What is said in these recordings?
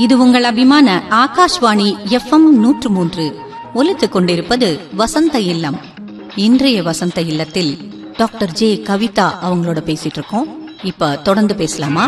இது உங்கள் அபிமான ஆகாஷ்வாணி எஃப்எம் நூற்று மூன்று ஒலித்துக் கொண்டிருப்பது வசந்த இல்லம் இன்றைய வசந்த இல்லத்தில் டாக்டர் ஜே கவிதா அவங்களோட பேசிட்டு இருக்கோம் இப்ப தொடர்ந்து பேசலாமா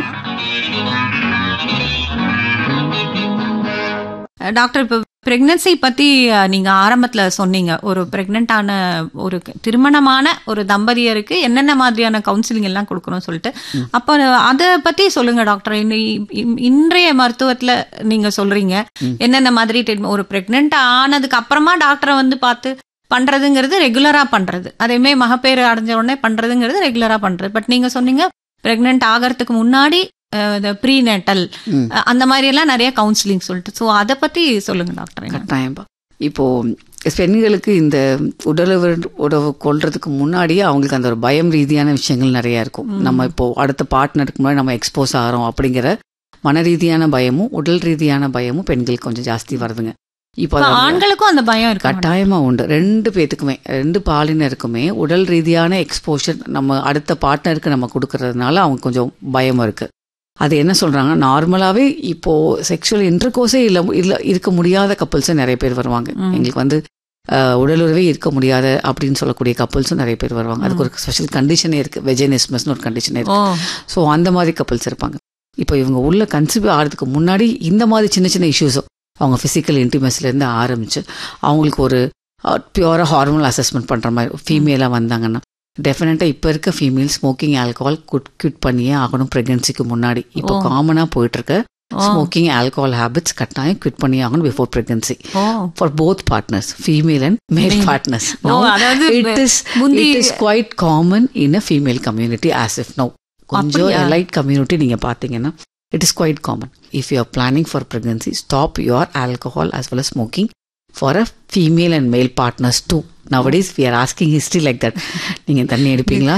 டாக்டர் இப்ப பிரெக்னன்சி பத்தி அஹ், நீங்க ஆரம்பத்துல சொன்னீங்க ஒரு பிரெக்னென்டான ஒரு திருமணமான ஒரு தம்பதியருக்கு என்னென்ன மாதிரியான கவுன்சிலிங் எல்லாம் கொடுக்கணும்னு சொல்லிட்டு அப்ப அத பத்தி சொல்லுங்க டாக்டர் இன்னை- இன்- இன்றைய மருத்துவத்துல நீங்க சொல்றீங்க என்னென்ன மாதிரி treatment- ஒரு பிரெக்னென்ட் ஆனதுக்கு அப்புறமா டாக்டரை வந்து பார்த்து பண்றதுங்கிறது ரெகுலரா பண்றது அதேமே மகப்பேறு அடைஞ்ச உடனே பண்றதுங்கிறது ரெகுலரா பண்றது பட் நீங்க சொன்னீங்க பிரெக்னென்ட் ஆகிறதுக்கு முன்னாடி ப்ரீ நேட்டல் ம். அந்த மாதிரி எல்லாம் நிறைய கவுன்சிலிங் சொல்லிட்டு ஸோ அதை பத்தி சொல்லுங்க டாக்டர் எனக்கு. கட்டாயம்பா இப்போ பெண்களுக்கு இந்த உடலுறவு உறவு கொள்றதுக்கு முன்னாடியே அவங்களுக்கு அந்த ஒரு பயம் ரீதியான விஷயங்கள் நிறைய இருக்கும் நம்ம இப்போ அடுத்த பார்ட்னருக்கு முன்னாடி நம்ம எக்ஸ்போஸ் ஆகிறோம் அப்படிங்கிற மன ரீதியான பயமும் உடல் ரீதியான பயமும் பெண்களுக்கு கொஞ்சம் ஜாஸ்தி வருதுங்க இப்போ இப்ப அது ஆண்களுக்கும் அந்த பயம் இருக்கு கட்டாயமா உண்டு ரெண்டு பேத்துக்குமே ரெண்டு பாலினருக்குமே உடல் ரீதியான எக்ஸ்போஷர் நம்ம அடுத்த பார்ட்னருக்கு நம்ம கொடுக்கறதுனால அவங்க கொஞ்சம் பயம் இருக்கு அது என்ன சொல்றாங்க நார்மலாவே இப்போ செக்ஷுவல் இன்டர்கோர்ஸே இல்ல இல்ல இருக்க முடியாத கப்பல்ஸும் நிறைய பேர் வருவாங்க எங்களுக்கு வந்து அஹ், உடலுறவே இருக்க முடியாத அப்படின்னு சொல்லக்கூடிய கப்பல்ஸும் நிறைய பேர் வருவாங்க அதுக்கு ஒரு ஸ்பெஷல் கண்டீஷனே இருக்கு வெஜினிஸ்மஸ்னு ஒரு கண்டிஷனே ஓ இருக்கு ஸோ அந்த மாதிரி கப்பல்ஸ் இருப்பாங்க இப்போ இவங்க உள்ள கன்சீவ் ஆகிறதுக்கு முன்னாடி இந்த மாதிரி சின்ன சின்ன இஷ்யூஸும் அவங்க ஃபிசிக்கல் இன்டிமேஸ்லேருந்து ஆரம்பிச்சு அவங்களுக்கு ஒரு பியூராக ஹார்மோனல் அசஸ்மெண்ட் பண்ணுற மாதிரி ஃபீமேலாக வந்தாங்கன்னா டெஃபினட்டாக இப்போ இருக்க ஃபீமேல் ஸ்மோக்கிங் ஆல்கஹால் குட் குட் பண்ணியே ஆகணும் ப்ரெக்னன்சிக்கு முன்னாடி இப்போ ஓ. காமனாக போயிட்டு இருக்க ஓ. ஸ்மோக்கிங் ஆல்கஹால் ஹேபிட்ஸ் கட்டாயம் குவிட் பண்ணி ஆகணும் பிஃபோர் ப்ரெக்னன்சி ஓ for both partners female and male Male. Partners ஓ, அதாவது இட் இஸ் முந்தி- it is quite common in a female community as if no கொஞ்சம் அப்படியா? எலைட் கம்யூனிட்டி நீங்க பாத்தீங்கன்னா it is quite common if you are planning for pregnancy stop your alcohol as well as smoking for a female and male partners too nowadays we are asking history like that நீங்க தண்ணி எடுப்பீங்களா